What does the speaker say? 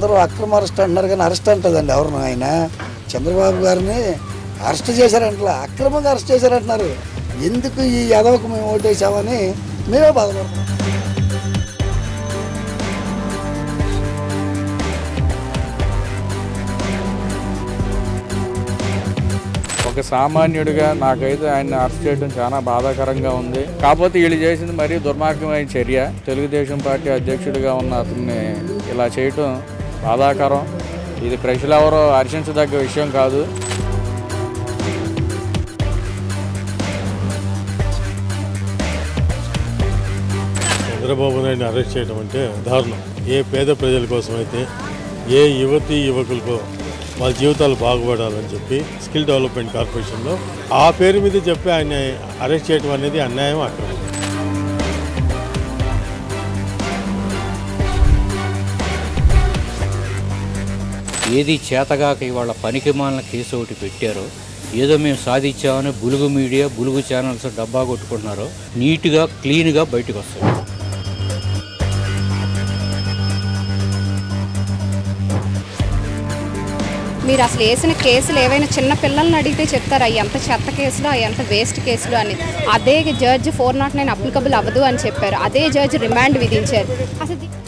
అందరూ అక్రమ అరెస్ట్ అంటున్నారు కానీ అరెస్ట్ అంటదండి ఎవరు ఆయన చంద్రబాబు గారిని అరెస్ట్ చేశారంటలా అక్రమంగా అరెస్ట్ చేశారంటున్నారు ఎందుకు ఈ యదవకు మేము ఓటేసామని మేమే బాధపడుతున్నాం ఒక సామాన్యుడిగా నాకైతే ఆయన అరెస్ట్ చేయడం చాలా బాధాకరంగా ఉంది కాకపోతే వీళ్ళు చేసింది మరీ దుర్మార్గమైన చర్య తెలుగుదేశం పార్టీ అధ్యక్షుడిగా ఉన్న అతన్ని ఇలా చేయటం బాధాకరం ఇది ప్రజలు ఎవరో హర్షించదగ్గ విషయం కాదు చంద్రబాబు నాయుడిని అరెస్ట్ చేయడం అంటే దారుణం ఏ పేద ప్రజల కోసం అయితే ఏ యువతి యువకులకో వాళ్ళ జీవితాలు బాగుపడాలని చెప్పి స్కిల్ డెవలప్మెంట్ కార్పొరేషన్లో ఆ పేరు మీద చెప్పి ఆయన అరెస్ట్ చేయడం అనేది అన్యాయం అక్రమం ఏది చేతగాక ఇవాళ పనికి మాలిన కేసు ఒకటి పెట్టారో ఏదో మేము సాధించామని బులుగు మీడియా బులుగు ఛానల్స్ డబ్బా కొట్టుకుంటున్నారో నీట్గా క్లీన్గా బయటకు వస్తాయి మీరు అసలు వేసిన కేసులు ఏవైనా చిన్న పిల్లల్ని అడిగితే చెప్తారు అవి ఎంత చెత్త కేసులు అవి ఎంత వేస్ట్ కేసులు అని అదే judge four nought nine applicable అవ్వదు అని చెప్పారు అదే జడ్జి రిమాండ్ విధించారు అసలు ది-